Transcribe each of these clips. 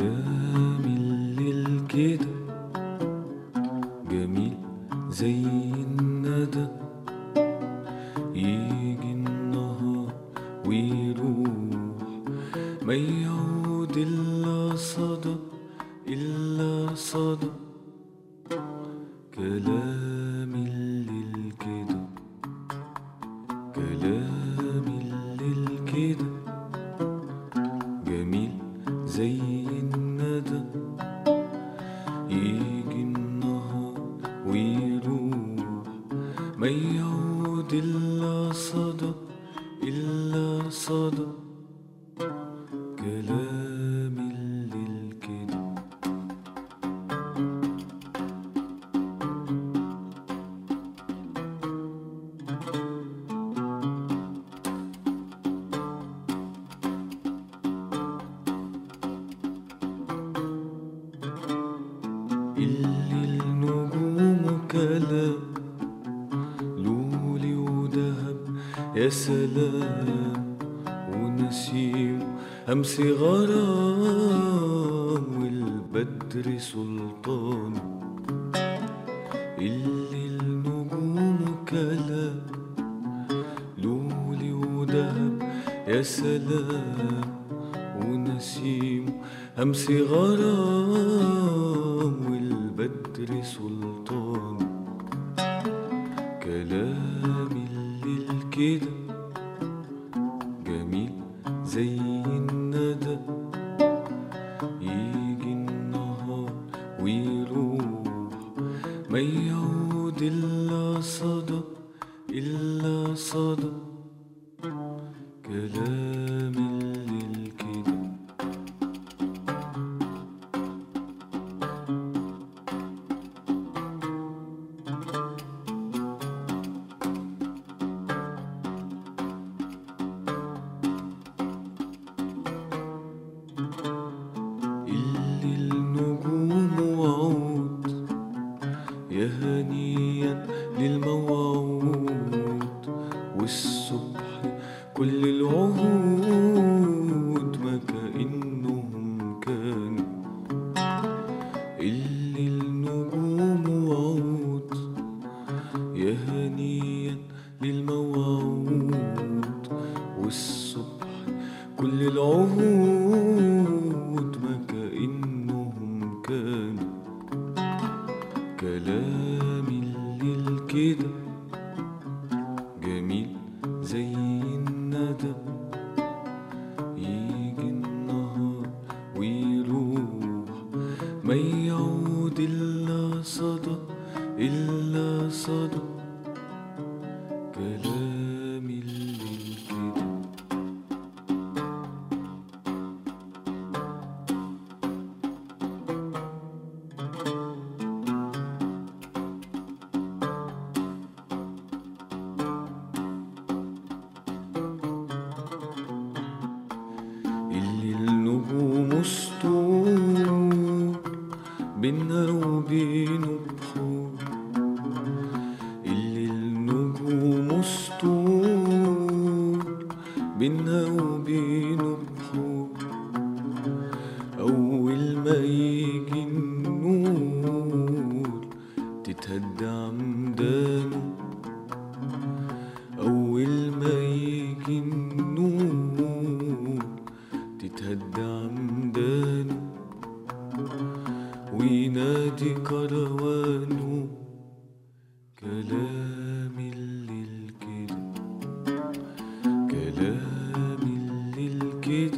كلام الليل كده جميل زي الندى يجي النهار ويروح ما يعود إلا صدى إلا صدى كلام الليل كده كلام الليل كده جميل زي الندى يجي النهار ويروح ما يعود إلا صدى إلا صدى كلام الليل كده اللي النجوم كلام لولي ودهب يا سلام ونسيم أمس غرام والبدر سلطان اللي النجوم كلام لولي ودهب يا سلام ونسيم أمس غرام والبدر سلطان كلام الليل كده جميل زي الندى يجي النهار ويروح ما يعود إلا صدى إلا صدى كلام الليل كده اللي النجوم وعود يا هنيا للموعود والصبح كل العهود ما كأنهم كانوا اللي النجوم وعود يا هنيا للموعود والصبح كل العهود ما كأنهم كانوا كلام الليل كده جميل زي الندى يجي النهار ويروح ما يعود إلا صدى إلا صدى كلام الليل كده اللي النجوم سطور بينا وبينه بحور اللي النجوم سطور بينا وبينه بحور أول ما يجي النور تتهدى عمدانه أول ما يجي النور تتهدى عمدانه وينادي كروانه كلام الليل كده كلام الليل كده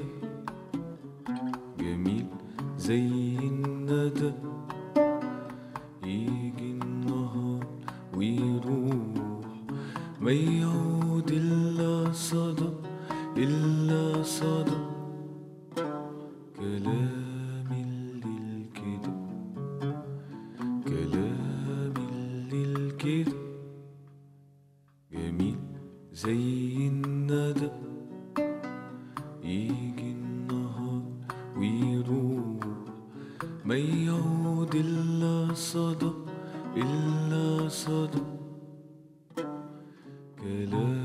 جميل زي الندى يجي النهار ويروح ما يعود إلا صدى إلا صدى كلام الليل كده كلام الليل كده جميل زي الندى يجي النهار ويروح ما يعود إلا صدى إلا صدى كلام